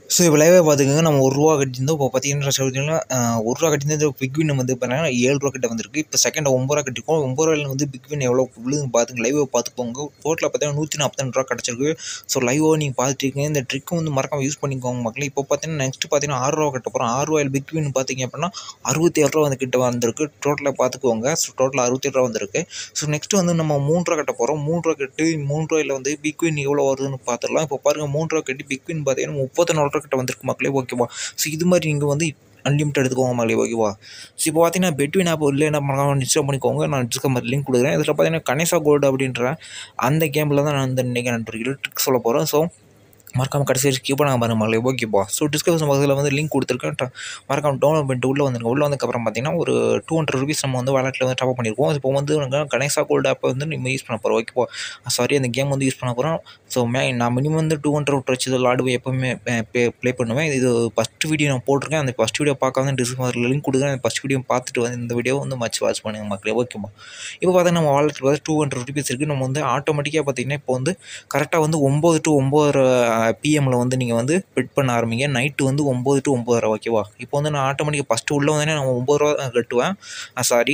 so இப்போ லைவாக பார்த்துக்கோங்க நம்ம ஒரு ரூபா கட்டியிருந்தோம் இப்போ பார்த்தீங்கன்னா சொல்லிட்டீங்கன்னா ஒரு ரூபா கட்டியிருந்தது பிக் வின் வந்து பார்த்தீங்கன்னா ஏழு ரூபா கிட்ட வந்திருக்கு இப்போ செகண்ட் ஒம்பது ரூபா கட்டிருக்கோம் ஒம்பது ரூபாயில் வந்து பிக் வின் எவ்வளோ விழுதுன்னு பார்த்துங்க லைவாக பார்த்துக்கோங்க டோட்டலாக பார்த்தீங்கன்னா நூற்றி நாற்பத்தி ரூபா கிடச்சிருக்கு ஸோ லைவாக நீங்கள் பார்த்துருக்கீங்க இந்த ட்ரிக்கும் வந்து மறக்காம யூஸ் பண்ணிக்கோங்க மக்களே இப்போ பார்த்தீங்கன்னா நெக்ஸ்ட் பார்த்தீங்கன்னா ஆறு ரூபா கட்ட போகிறோம் ஆறு ரூபாயில் பிக் வின் பார்த்தீங்க அப்படின்னா அறுபத்தி ஏழு ரூபா வந்து கிட்ட வந்திருக்கு டோட்டலாக பார்த்துக்கோங்க ஸோ டோட்டலாக அறுபத்தி ரூபா வந்திருக்கு ஸோ நெக்ஸ்ட் வந்து நம்ம மூணு ரூபா கட்ட போகிறோம் மூணு ரூபா கட்டி மூணு ரூபாயில் வந்து பிக் வின் எவ்வளோ வருதுன்னு பார்த்துடலாம் இப்போ பாருங்கள் மூணு ரூபா கட்டி பிக் வின் பார்த்தீங்கன்னா முப்பத்தி நாலு ரூபா கிட்ட வந்திருக்கு மக்களே ஓகேவா ஸோ இது மாதிரி நீங்கள் வந்து அன்லிமிட்டட் எடுத்துக்கோங்க மக்களே ஓகேவா ஸோ இப்போ பார்த்தீங்கன்னா பெட்வின் ஆப் இல்லை என்ன பண்ணலாம் இன்ஸ்டால் பண்ணிக்கோங்க நான் டிஸ்கம்பர் லிங்க் கொடுக்குறேன் இதில் பார்த்தீங்கன்னா கணேசா கோல்டு அப்படின்ற அந்த கேமில் தான் நான் இந்த இன்றைக்கி நண்பர்கள் ட்ரிக் சொல்ல போகிறேன் ஸோ மறக்காம கடைசி வரைக்கும் கீப் பண்ணாங்க பாருங்க மகளே ஓகேப்பா ஸோ டிஸ்கிரிப்ஷன் பாக்ஸில் வந்து லிங்க் கொடுத்துருக்கேன் ட- மறக்காம டவுன்லோட் பண்ணிட்டு உள்ளே வந்துருங்க உள்ளே வந்ததுக்கப்புறம் பார்த்தீங்கன்னா ஒரு டூ ஹண்ட்ரட் ருபீஸ் நம்ம வந்து வாலெட்டில் வந்து டாப் பண்ணியிருக்கோம் இப்போ வந்து உனக்கு கணேசா கோல்டு ஆப்பை வந்து நம்ம யூஸ் பண்ண போகிறோம் ஓகேப்பா சாரி அந்த கேம் வந்து யூஸ் பண்ண போகிறோம் ஸோ மே நான் மினிமம் வந்து டூ ஹண்ட்ரட் வச்சு விளாடுவேன் எப்போவுமே ப்ளே பண்ணுவேன் இது ஃபஸ்ட் வீடியோ நான் போட்டிருக்கேன் அந்த ஃபஸ்ட் வீடியோ பார்க்காம டிஸ்கிரிப்ஷனில் லிங்க் கொடுக்குறேன் அந்த ஃபஸ்ட் வீடியோ பார்த்துட்டு வந்து இந்த வீடியோ வந்து மச்சு வாட்ச் பண்ணுங்க மக்களே ஓகேப்பா இப்போ பார்த்தீங்கன்னா நம்ம வாலெட்டில் வந்து டூ ஹண்ட்ரட் ருபீஸ் இருக்குது நம்ம வந்து ஆட்டோமேட்டிக்காக பார்த்தீங்கன்னா இப்போ வந்து கரெக்டாக வந்து ஒம்பது டு ஒம்பது பிஎம்மில் வந்து நீங்கள் வந்து பெட் பண்ண ஆரம்பிங்க நைட்டு வந்து ஒம்பது டு ஒம்பதரை ஓகேவா இப்போ வந்து நான் ஆட்டோமேட்டிக்காக ஃபஸ்ட்டு உள்ளே வந்தேனே நான் ஒம்பது ரூபா கட்டுவேன் sorry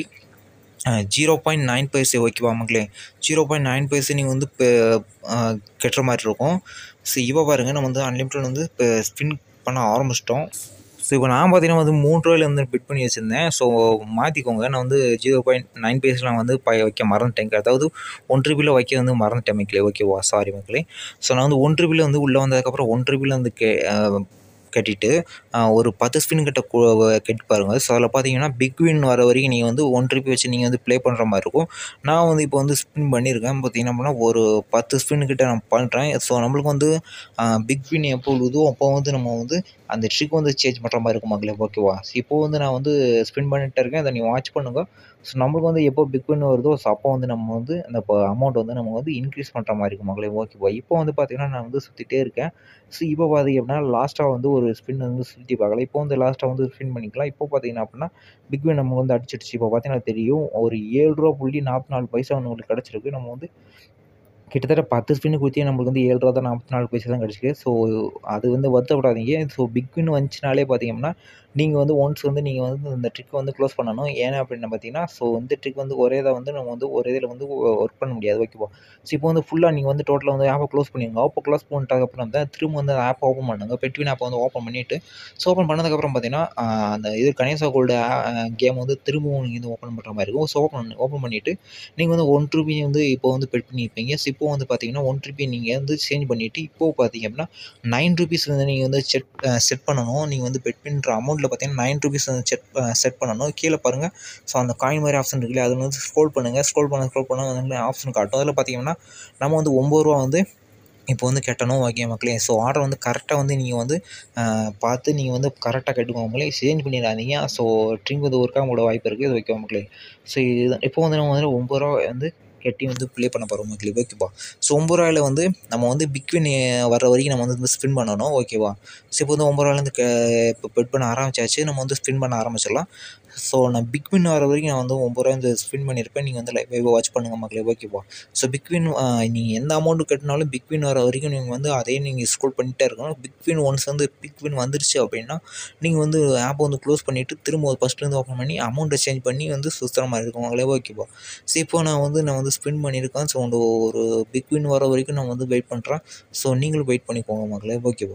zero point nine paise ஓகேவா மக்களே ஜீரோ பாயிண்ட் நைன் பைசே நீங்கள் வந்து இப்போ கட்டுற மாதிரி இருக்கும் ஸோ இப்போ பாருங்கள் நம்ம வந்து அன்லிமிட்டட் வந்து இப்போ ஸ்பின் பண்ண ஆரம்பிச்சிட்டோம் ஸோ இப்போ நான் பார்த்தீங்கன்னா வந்து மூணு ரூபாயில வந்து பிட் பண்ணி வச்சுருந்தேன் ஸோ மாற்றிக்கோங்க நான் வந்து ஜீரோ பாயிண்ட் நைன் பேஸ்லாம் வந்து ப வைக்க மறந்துட்டேன் அதாவது ஒன் ருபியில் வைக்க வந்து மறந்துட்டேன் மக்களே ஓகேவா சாரி மக்களே ஸோ நான் வந்து ஒன் ருபியில் வந்து உள்ளே வந்ததுக்கப்புறம் ஒன் ருபியில் வந்து கே அஹ், கட்டிட்டு அஹ், ஒரு பத்து ஸ்பின் கிட்ட கு- கட்டி பாருங்கள் ஸோ அதில் பார்த்தீங்கன்னா பிக் வின் வர வரைக்கும் நீங்கள் வந்து ஒன் ருபி வச்சு நீங்கள் வந்து ப்ளே பண்ணுற மாதிரி இருக்கும் நான் வந்து இப்போ வந்து ஸ்பின் பண்ணியிருக்கேன் பார்த்தீங்கன்னா அப்படின்னா ஒரு பத்து ஸ்பின் கிட்ட நான் பண்ணுறேன் ஸோ நம்மளுக்கு வந்து பிக் வின் எப்போ விழுதோ அப்போ வந்து நம்ம வந்து அந்த ட்ரிக் வந்து சேஞ்ச் பண்ணுற மாதிரி இருக்கும் மக்களே ஓகேவா ஸோ இப்போ வந்து நான் வந்து ஸ்பின் பண்ணிட்டு இருக்கேன் அதை நீங்கள் வாட்ச் பண்ணுங்கள் ஸோ நம்மளுக்கு வந்து எப்போ பிக் வின் வருதோ ஸோ அப்போ வந்து நம்ம வந்து அந்த அமௌண்ட் வந்து நம்ம வந்து இன்க்ரீஸ் பண்ணுற மாதிரி இருக்கும் மக்களே ஓகேவா இப்போ வந்து பார்த்தீங்கன்னா நான் வந்து சுற்றிட்டே இருக்கேன் ஸோ இப்போ பார்த்தீங்க அப்படின்னா லாஸ்ட்டாக வந்து ஒரு ஸ்பின் வந்து சுற்றி பார்க்கல இப்போ வந்து லாஸ்ட்டாக வந்து ஸ்பின் பண்ணிக்கலாம் இப்போ பார்த்தீங்கன்னா அப்படின்னா பிக் வின் நமக்கு வந்து அடிச்சிடுச்சு இப்போ பார்த்தீங்கன்னா தெரியும் ஒரு ஏழு ரூபா புள்ளி நாற்பத்தி நாலு பைசா வந்து உங்களுக்கு கிடச்சிருக்கு நம்ம வந்து கிட்டத்தட்ட பத்து ஸ்பின்னு குத்தி நம்மளுக்கு வந்து ஏழு ரூபா தான் நாற்பத்தி நாலு பைசா தான் கிடச்சிருக்கு ஸோ அது வந்து வருத்தப்படாதீங்க ஸோ பிக் வின் வந்துச்சுனாலே பார்த்தீங்கன்னா நீங்கள் வந்து ஒன்ஸ் வந்து நீங்கள் வந்து இந்த ட்ரிக் வந்து க்ளோஸ் பண்ணணும் ஏன்னா அப்படின்னு பார்த்தீங்கன்னா ஸோ இந்த ட்ரிக் வந்து ஒரே இதை வந்து நம்ம வந்து ஒரே இதில் வந்து ஒர்க் பண்ண முடியாது ஓகேவா ஸோ இப்போ வந்து ஃபுல்லாக நீங்கள் வந்து டோட்டலாக வந்து ஆப்பை க்ளோஸ் பண்ணிடுங்க ஆப்பை க்ளோஸ் பண்ணிட்டதுக்கப்புறம் தான் திரும்ப வந்து ஆப் ஓப்பன் பண்ணுங்க பெட்வின் ஆப்பை வந்து ஓப்பன் பண்ணிவிட்டு ஸோ ஓப்பன் பண்ணதுக்கப்புறம் பார்த்தீங்கன்னா ஆஹ், அந்த இது கணேசா கோல்டு கேம் வந்து திரும்பவும் நீங்கள் வந்து ஓப்பன் பண்ணுற மாதிரி இருக்கும் ஸோ ஓப்பன் ஓப்பன் பண்ணிவிட்டு நீங்கள் வந்து ஒன் ருபி வந்து இப்போ வந்து பெட் பண்ணியிருப்பீங்க ஸோ இப்போ வந்து பார்த்தீங்கன்னா ஒன் ருபி நீங்கள் வந்து சேஞ்ச் பண்ணிவிட்டு இப்போ பார்த்தீங்க அப்படின்னா நைன் ருபீஸ் வந்து நீங்கள் வந்து செட் செட் பண்ணணும் நீங்கள் வந்து பெட் பண்ணுற அமௌண்ட்டில் பார்த்தீங்கன்னா நைன் ருபீஸ் வந்து செட் செட் பண்ணணும் கீழே பாருங்கள் ஸோ அந்த காயின் மாதிரி ஆப்ஷன் இருக்குல்ல அதில் வந்து ஸ்க்ரோல் பண்ணுங்கள் ஸ்க்ரோல் பண்ண ஸ்க்ரோல் பண்ண வந்து ஆப்ஷன் காட்டும் அதில் பார்த்தீங்கன்னா நம்ம வந்து ஒம்பது ரூபா வந்து இப்போ வந்து கட்டணும் ஓகே மக்களே ஸோ ஆர்டர் வந்து கரெக்டாக வந்து நீங்கள் வந்து அஹ், பார்த்து நீங்கள் வந்து கரெக்டாக கட்டுக்கோங்க மக்களே சேஞ்ச் பண்ணிடாதீங்க ஸோ ட்ரிங்க் வந்து ஒர்க் ஆக வாய்ப்பு இருக்குது இது ஓகே மக்களே ஸோ இது இப்போ வந்து நம்ம வந்து ஒம்பது ரூபா வந்து கட்டி வந்து ப்ளே பண்ண போகிறோம் மக்களே ஓகேப்பா ஸோ ஒம்பது ரூபாயில் வந்து நம்ம வந்து பிக்வின் வர வரைக்கும் நம்ம வந்து ஸ்பின் பண்ணணும் ஓகேவா ஸோ இப்போ வந்து ஒம்பது ரூபாயிலேருந்து க இப்போ பெட் பண்ண ஆரம்பிச்சாச்சு நம்ம வந்து ஸ்பின் பண்ண ஆரம்பிச்சிடலாம் ஸோ நான் பிக் வின் வர வரைக்கும் நான் வந்து ஒம்பது ரூபா இந்த ஸ்பின் பண்ணியிருப்பேன் நீங்கள் வந்து லைவ் வாட்ச் பண்ணுங்கள் மக்களே ஓகேவா ஸோ பிக் வின் நீங்கள் எந்த அமௌண்ட்டு கட்டினாலும் பிக் வின் வர வரைக்கும் நீங்கள் வந்து அதே நீங்கள் ஸ்க்ரோல் பண்ணிகிட்டே இருக்கணும் பிக் வின் ஒன்ஸ் வந்து பிக் வின் வந்துருச்சு அப்படின்னா நீங்கள் வந்து ஆப்பை வந்து க்ளோஸ் பண்ணிவிட்டு திரும்ப ஃபஸ்ட்லேருந்து ஓப்பன் பண்ணி அமௌண்ட்டை சேஞ்ச் பண்ணி வந்து சுற்றுற மாதிரி இருக்கும் மக்களே ஓகேவா ஸோ இப்போ நான் வந்து நான் வந்து ஸ்பின் பண்ணியிருக்கேன் ஸோ அந்த ஒரு பிக் வின் வர வரைக்கும் நான் வந்து வெயிட் பண்ணுறேன் ஸோ நீங்களும் வெயிட் பண்ணிக்கோங்க மக்களே ஓகேவா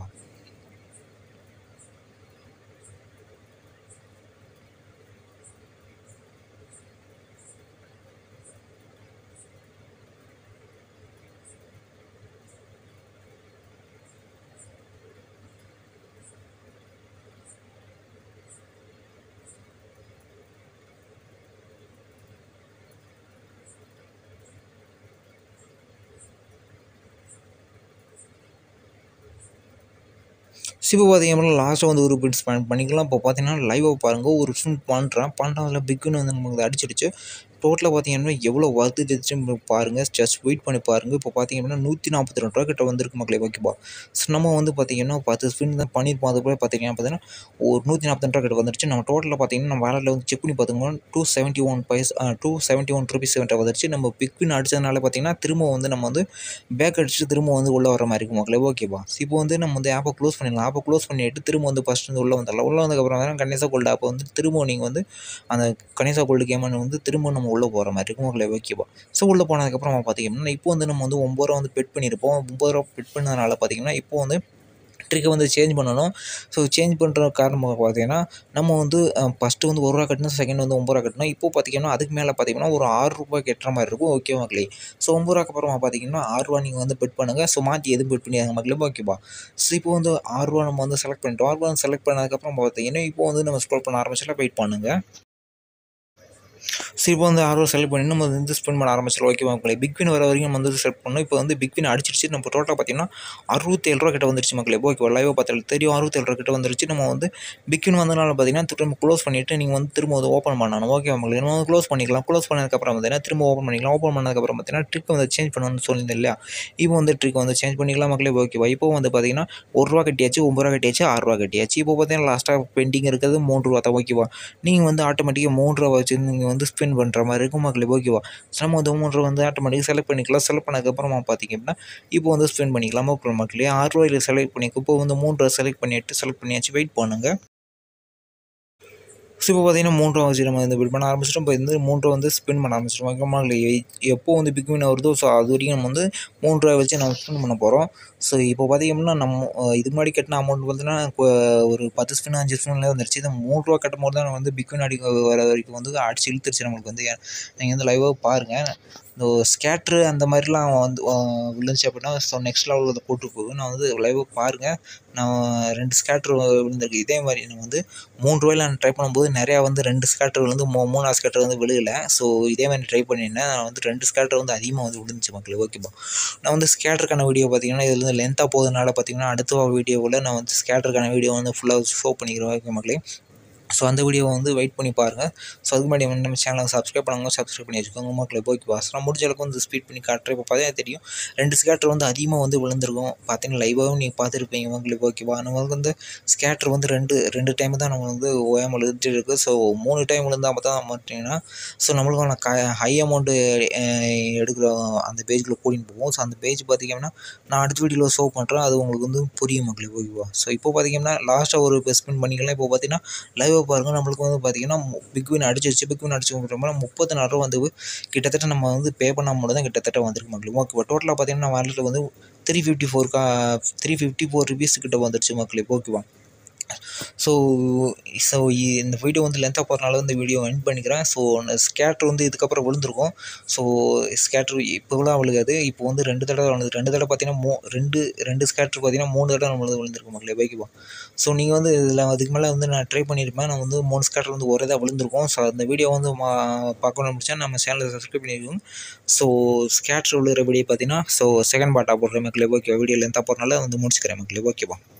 ஸோ இப்போ பார்த்தீங்க அப்படின்னா லாஸ்ட்டாக வந்து ஒரு பிட் ஸ்பெண்ட் பண்ணிக்கலாம் இப்போ பார்த்தீங்கன்னா லைவாக பாருங்கள் ஒரு ஸ்பின் பண்ணுறேன் பண்ணுறதுல பிக்குன்னு வந்து நமக்கு அடிச்சிடுச்சு டோட்டலாக பார்த்தீங்கன்னா எவ்வளோ வருதுச்சு பாருங்கள் ஜஸ்ட் வெயிட் பண்ணி பாருங்கள் இப்போ பார்த்தீங்க அப்படின்னா நூற்றி நாற்பத்தி ரெண்டு ரூபா கிட்ட வந்திருக்கு மக்களே ஓகேப்பா ஸோ நம்ம வந்து பார்த்தீங்கன்னா பத்து ஸ்பின் தான் பண்ணியிருப்போம் அது போல் பார்த்தீங்கன்னா பார்த்தீங்கன்னா ஒரு நூற்றி நாற்பத்தி ரூபா கிட்ட வந்துருச்சு நம்ம டோட்டலாக பார்த்தீங்கன்னா நம்ம வேலையில் வந்து செக் பண்ணி பார்த்தோம்னா two seventy one paise two seventy one rupees கிட்ட வந்துருச்சு நம்ம பிக்வின் அடிச்சதுனால பார்த்தீங்கன்னா திரும்ப வந்து நம்ம வந்து பேக் அடிச்சுட்டு திரும்ப வந்து உள்ளே வர மாதிரி இருக்கும் மக்களே ஓகேப்பா இப்போ வந்து நம்ம வந்து ஆப்பை க்ளோஸ் பண்ணிடலாம் ஆப்பை க்ளோஸ் பண்ணிட்டு திரும்ப வந்து ஃபஸ்ட் வந்து உள்ளே வந்துடலாம் உள்ளே வந்ததுக்கப்புறம் தான் கணேசா கோல்டு ஆப்பை வந்து திரும்ப நீங்கள் வந்து அந்த கணேசா கோல்டு கேமை வந்து திரும்ப நம்ம உள்ளே போகிற மாதிரி இருக்கும் மக்களே ஓகேப்பா ஸோ உள்ளே போனதுக்கப்புறம் பார்த்தீங்கன்னா இப்போ வந்து நம்ம வந்து ஒம்பது ரூபா வந்து பெட் பண்ணியிருப்போம் ஒம்பது ரூபா பெட் பண்ணதுனால பார்த்தீங்கன்னா இப்போ வந்து ட்ரிக்கை வந்து சேஞ்ச் பண்ணணும் ஸோ சேஞ்ச் பண்ணுற காரணமாக பார்த்தீங்கன்னா நம்ம வந்து ஃபஸ்ட்டு வந்து ஒரு ரூபா கட்டணும் செகண்ட் வந்து ஒம்பது ரூபா கட்டணும் இப்போ பார்த்தீங்கன்னா அதுக்கு மேலே பார்த்தீங்கன்னா ஒரு ஆறு ரூபாய் கட்டுற மாதிரி இருக்கும் ஓகே மக்களே ஸோ ஒம்பது ரூபாய்க்கு அப்புறமா பார்த்தீங்கன்னா ஆறு ரூபா நீங்கள் வந்து பெட் பண்ணுங்கள் ஸோ மாற்றி எதுவும் பெட் பண்ணியாங்க மக்களே ஓகேப்பா ஸோ இப்போ வந்து ஆறு ரூபா நம்ம வந்து செலக்ட் பண்ணிட்டோம் ஆறு ரூபா செலக்ட் பண்ணதுக்கப்புறம் பார்த்தீங்கன்னா இப்போ வந்து நம்ம ஸ்க்ரோல் பண்ண ஆரம்பிச்சிடலாம் வெயிட் பண்ணுங்கள் ஸோ இப்போ வந்து ஆர்வம் செலக்ட் பண்ணி நம்ம வந்து ஸ்பெண்ட் பண்ண ஆரம்பிச்சிடலாம் ஓகே மக்களே பிக் வின் வர வரைக்கும் நம்ம வந்து செலக்ட் பண்ணோம் இப்போ வந்து பிக் வின் அடிச்சிருச்சு நம்ம டோட்டலாக பார்த்தீங்கன்னா அறுபத்தேழு ரூபா கிட்ட வந்துருச்சு மக்களே ஓகே லைவாக பார்த்தாலும் தெரியும் அறுபத்தேழு ரூபா கிட்ட வந்துருச்சு நம்ம வந்து பிக் வின் வந்தனால பார்த்தீங்கன்னா திரும்ப க்ளோஸ் பண்ணிவிட்டு நீங்கள் வந்து திரும்ப வந்து ஓப்பன் பண்ணணும் ஓகே மக்களே நம்ம வந்து க்ளோஸ் பண்ணிக்கலாம் க்ளோஸ் பண்ணதுக்கப்புறம் பார்த்தீங்கன்னா திரும்ப ஓப்பன் பண்ணிக்கலாம் ஓப்பன் பண்ணதுக்கப்புறம் பார்த்தீங்கன்னா ட்ரிக் வந்து சேஞ்ச் பண்ணணும்னு சொல்லியிருந்தேன் இல்லையா இப்போ வந்து ட்ரிக் வந்து சேஞ்ச் பண்ணிக்கலாம் மக்களே ஓகேவா இப்போ வந்து பார்த்தீங்கன்னா ஒரு ரூபா கட்டியாச்சு ஒம்பது ரூபா கட்டியாச்சு ஆறு ரூபா கட்டியாச்சு இப்போ பார்த்தீங்கன்னா லாஸ்ட்டாக பெண்டிங் இருக்கிறது மூணு ரூபா தான் ஓகேவா நீங்கள் வந்து ஆட்டோமேட்டிக்காக மூணு ரூபா வச்சு நீங்கள் வந்து ஸ்பெண்ட் பண்ணுற மாதிரி இருக்கும் மக்களே ஓகேவா ஸோ நம்ம வந்து மூணு ரூபா வந்து ஆட்டோமேட்டிக்காக செலக்ட் பண்ணிக்கலாம் செலக்ட் பண்ணதுக்கப்புறமா பார்த்தீங்க அப்படின்னா இப்போ வந்து ஸ்பெண்ட் பண்ணிக்கலாம் ஓகே மக்களே ஆறு ரூபாயில் செலக்ட் பண்ணிக்கோ இப்போ வந்து மூணு ரூபா செலக்ட் பண்ணிட்டு செலக்ட் பண்ணியாச்சு வெயிட் பண்ணுங்கள் ஸோ இப்போ பார்த்தீங்கன்னா மூணு ரூபா வச்சு நம்ம வந்து பில் பண்ண ஆரம்பிச்சிட்டோம் இப்போ வந்து மூணு ரூபா வந்து ஸ்பெண்ட் பண்ண ஆரம்பிச்சிட்டோம் ஓகேமா இல்லை எப்போ வந்து பிக் வின் வருதோ ஸோ அது வரைக்கும் நம்ம வந்து மூணு ரூபா வச்சு நம்ம ஸ்பெண்ட் பண்ண போகிறோம் ஸோ இப்போ பார்த்தீங்கன்னா நம்ம இதுக்கு முன்னாடி கட்டின அமௌண்ட் பார்த்தீங்கன்னா ஒரு பத்து ஸ்பின் அஞ்சு ஸ்பின்ல வந்துருச்சு இந்த மூணு ரூபா கட்டும் போது தான் வந்து பிக் வின் அடிக்க வர வரைக்கும் வந்து அடிச்சு இழுத்துருச்சு நம்மளுக்கு வந்து நீங்கள் வந்து லைவாக பாருங்கள் இந்த ஸ்கேட்ரு அந்த மாதிரிலாம் வந்து விழுந்துச்சு அப்படின்னா ஸோ நெக்ஸ்ட் லெவலில் வந்து போட்டு போகும் நான் வந்து லைவாக பாருங்கள் நான் ரெண்டு ஸ்கேட்ரு விழுந்திருக்கு இதே மாதிரி நான் வந்து மூணு ரூபாயில் நான் ட்ரை பண்ணும்போது நிறையா வந்து ரெண்டு ஸ்கேட்ரு வந்து மூ மூணாவது ஸ்கேட்ரு வந்து விழுகலை ஸோ இதே மாதிரி ட்ரை பண்ணியிருந்தேன் நான் வந்து ரெண்டு ஸ்கேட்ரு வந்து அதிகமாக வந்து விழுந்துச்சு மக்கள் ஓகேப்பா நான் வந்து ஸ்கேட்டருக்கான வீடியோ பார்த்தீங்கன்னா இதில் வந்து லென்த்தாக போகிறதுனால பார்த்தீங்கன்னா அடுத்த வீடியோவில் நான் வந்து ஸ்கேட்டருக்கான வீடியோ வந்து ஃபுல்லாக ஷோ பண்ணிக்கிறேன் ஓகே மக்களே ஸோ அந்த வீடியோவை வந்து வெயிட் பண்ணி பாருங்கள் ஸோ அதுக்கு முன்னாடி வந்து நம்ம சேனலை சப்ஸ்கிரைப் பண்ணுங்க சப்ஸ்கிரைப் பண்ணி வச்சுக்கோங்க மக்களே போய் பாஸ் நான் முடிஞ்ச அளவுக்கு வந்து ஸ்பீட் பண்ணி காட்டுறேன் இப்போ பார்த்தா தெரியும் ரெண்டு ஸ்கேட்டர் வந்து அதிகமாக வந்து விழுந்திருக்கும் பார்த்தீங்கன்னா லைவாகவும் நீங்கள் பார்த்துருப்பீங்க மக்களுக்கு ஓகேவா நம்மளுக்கு வந்து ஸ்கேட்டர் வந்து ரெண்டு ரெண்டு டைம் தான் நம்ம வந்து ஓயாமல் விழுந்துட்டு இருக்குது ஸோ மூணு டைம் விழுந்தால் மட்டும் தான் மாட்டிங்கன்னா ஸோ நம்மளுக்கு க ஹை அமௌண்ட்டு எடுக்கிற அந்த பேஜில் கூட்டின்னு போவோம் ஸோ அந்த பேஜ் பார்த்திங்கன்னா நான் அடுத்த வீடியோவில் ஷோ பண்ணுறேன் அது உங்களுக்கு வந்து புரியும் மக்களுக்கு ஓகேவா ஸோ இப்போ பார்த்தீங்கன்னா லாஸ்ட்டாக ஒரு ஸ்பெண்ட் பண்ணிக்கலாம் இப்போ பார்த்தீங்கன்னா லைவ் லைவாக பாருங்கள் நம்மளுக்கு வந்து பார்த்திங்கன்னா பிக் வின் அடிச்சிருச்சு பிக் வின் அடிச்சு அப்புறமா முப்பத்தி நாலு ரூபா வந்து கிட்டத்தட்ட நம்ம வந்து பே பண்ணால் மட்டும் தான் கிட்டத்தட்ட வந்திருக்கு மக்களுக்கு ஓகே டோட்டலாக பார்த்தீங்கன்னா வாலெட்டில் வந்து த்ரீ ஃபிஃப்டி ஃபோர் கா த்ரீ ஃபிஃப்டி ஃபோர் ருபீஸ் கிட்ட வந்துருச்சு மக்களுக்கு ஓகேவா ஸோ ஸோ இந்த வீடியோ வந்து லென்த்தாக போகிறனால இந்த வீடியோ எண்ட் பண்ணிக்கிறேன் ஸோ ஸ்கேட்ரு வந்து இதுக்கப்புறம் விழுந்திருக்கும் ஸோ ஸ்கேட்ரு இப்போலாம் விழுகாது இப்போ வந்து ரெண்டு தடவை விழுது ரெண்டு தடவை பார்த்தீங்கன்னா மூ ரெண்டு ரெண்டு ஸ்கேட்ரு பார்த்தீங்கன்னா மூணு தடவை நம்மளுக்கு விழுந்திருக்கும் மக்களே பைக்குவா ஸோ நீங்கள் வந்து இதில் அதுக்கு மேலே வந்து நான் ட்ரை பண்ணியிருப்பேன் நான் வந்து மூணு ஸ்கேட்ரு வந்து ஒரே தான் விழுந்திருக்கும் ஸோ அந்த வீடியோ வந்து மா பார்க்கணும் முடிச்சா நம்ம சேனலை சப்ஸ்கிரைப் பண்ணியிருக்கோம் ஸோ ஸ்கேட்ரு விழுகிற வீடியோ பார்த்தீங்கன்னா ஸோ செகண்ட் பார்ட்டாக போடுற மக்களே ஓகே வீடியோ லென்த்தாக போகிறனால வந்து முடிச்சுக்கிறேன் மக்களே ஓகேவா